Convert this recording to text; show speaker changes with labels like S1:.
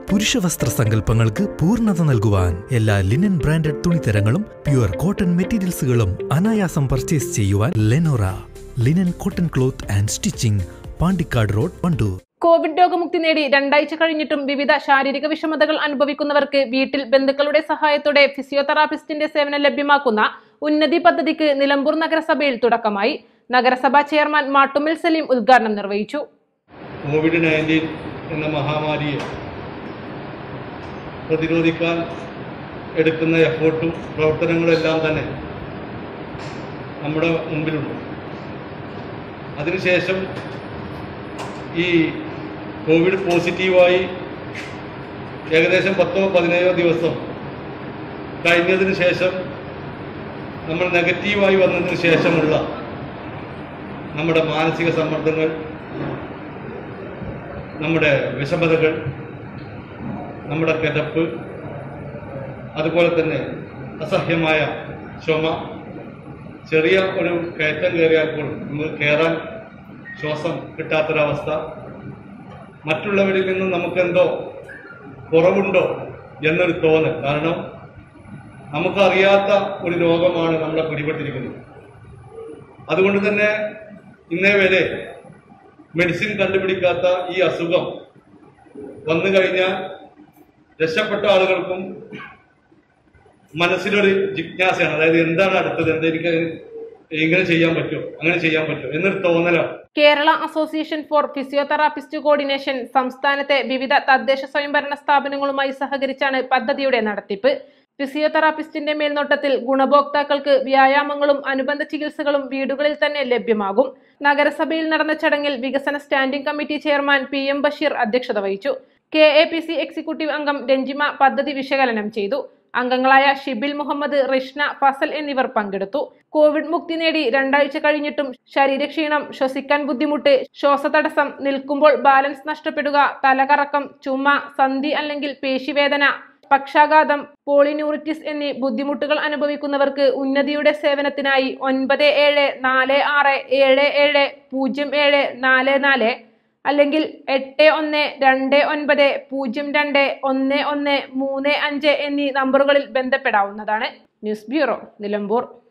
S1: പുരുഷ വസ്ത്ര സങ്കല്പങ്ങൾക്ക് പൂർണ്ണത നൽകുവാൻ എല്ലാ ലിനൻ ബ്രാൻഡഡ് തുണിത്തരങ്ങളും പ്യുവർ കോട്ടൺ മെറ്റീരിയൽസുകളും അനായാസം പർച്ചേസ് ചെയ്യുവാൻ Lenora linen cotton cloth and stitching Pandikkad road Wandoor
S2: covid രോഗമുക്തി നേടി രണ്ടാഴ്ച കഴിഞ്ഞിട്ടും വിവിധ ശാരീരിക വിഷമതകൾ അനുഭവിക്കുന്നവർക്ക് വീട്ടിൽ ബന്ധുക്കളുടെ സഹായത്തോടെ ഫിസിയോതെറാപ്പിസ്റ്റിന്റെ സേവനം ലഭ്യമാക്കുന്ന ഉന്നതി പദ്ധതിക്ക് നിലമ്പൂർ നഗരസഭയിൽ തുടക്കമായി നഗരസഭാ ചെയർമാൻ മാട്ടുമിൽ സലീം ഉദ്ഘാടനം നിർവഹിച്ചു
S3: കോവിഡ് നയൻറ്റീൻ എന്ന മഹാമാരിയെ പ്രതിരോധിക്കാൻ എടുക്കുന്ന എഫേർട്ടും പ്രവർത്തനങ്ങളെല്ലാം തന്നെ നമ്മുടെ മുമ്പിലുണ്ട് അതിനുശേഷം ഈ കോവിഡ് പോസിറ്റീവായി ഏകദേശം പത്തോ പതിനേഴോ ദിവസം കഴിഞ്ഞതിന് ശേഷം നമ്മൾ നെഗറ്റീവായി വന്നതിന് ശേഷമുള്ള നമ്മുടെ മാനസിക സമ്മർദ്ദങ്ങൾ നമ്മുടെ വിഷമതകൾ നമ്മുടെ കിതപ്പ് അതുപോലെ തന്നെ അസഹ്യമായ ചുമ ചെറിയ ഒരു കയറ്റം കയറിയപ്പോൾ നമുക്ക് കയറാൻ ശ്വാസം കിട്ടാത്തൊരവസ്ഥ മറ്റുള്ളവരിൽ നിന്നും നമുക്കെന്തോ കുറവുണ്ടോ എന്നൊരു തോന്നൽ കാരണം നമുക്കറിയാത്ത ഒരു രോഗമാണ് നമ്മളെ പിടിപെട്ടിരിക്കുന്നത് അതുകൊണ്ട് തന്നെ ഇന്നേ വരെ മെഡിസിൻ കണ്ടുപിടിക്കാത്ത ഈ അസുഖം വന്നു കഴിഞ്ഞാൽ രക്ഷപ്പെട്ട ആളുകൾക്കും മനസ്സിലൊരു ജിജ്ഞാസയാണ് അതായത് എന്താണ് അടുത്തത് എന്താ എനിക്ക് ഇങ്ങനെ ചെയ്യാൻ പറ്റുമോ അങ്ങനെ ചെയ്യാൻ പറ്റുമോ എന്നൊരു തോന്നലാണ്
S2: Kerala association for physiotherapist coordination സംസ്ഥാനത്തെ വിവിധ തദ്ദേശ സ്വയംഭരണ സ്ഥാപനങ്ങളുമായി സഹകരിച്ചാണ് പദ്ധതിയുടെ നടത്തിപ്പ് ഫിസിയോതെറാപ്പിസ്റ്റിന്റെ മേൽനോട്ടത്തിൽ ഗുണഭോക്താക്കൾക്ക് വ്യായാമങ്ങളും അനുബന്ധ ചികിത്സകളും വീടുകളിൽ തന്നെ ലഭ്യമാകും നഗരസഭയിൽ നടന്ന ചടങ്ങിൽ വികസന standing committee chairman P M Basheer അധ്യക്ഷത വഹിച്ചു K A P C executive അംഗം രഞ്ജിമ പദ്ധതി വിശകലനം ചെയ്തു അംഗങ്ങളായ ഷിബിൽ മുഹമ്മദ് റിഷ്ന ഫസൽ എന്നിവർ പങ്കെടുത്തു കോവിഡ് മുക്തി നേടി രണ്ടാഴ്ച കഴിഞ്ഞിട്ടും ശരീരക്ഷീണം ശ്വസിക്കാൻ ബുദ്ധിമുട്ട് ശ്വാസതടസ്സം നിൽക്കുമ്പോൾ ബാലൻസ് നഷ്ടപ്പെടുക തലകറക്കം ചുമ സന്ധി അല്ലെങ്കിൽ പേശിവേദന പക്ഷാഘാതം പോളിന്യൂറിറ്റിസ് എന്നീ ബുദ്ധിമുട്ടുകൾ അനുഭവിക്കുന്നവർക്ക് ഉന്നതിയുടെ സേവനത്തിനായി ഒൻപത് ഏഴ് നാല് ആറ് ഏഴ് ഏഴ് പൂജ്യം ഏഴ് നാല് നാല് അല്ലെങ്കിൽ എട്ട് ഒന്ന് രണ്ട് ഒൻപത് പൂജ്യം രണ്ട് ഒന്ന് ഒന്ന് മൂന്ന് അഞ്ച് എന്നീ നമ്പറുകളിൽ ബന്ധപ്പെടാവുന്നതാണ് ന്യൂസ് ബ്യൂറോ നിലമ്പൂർ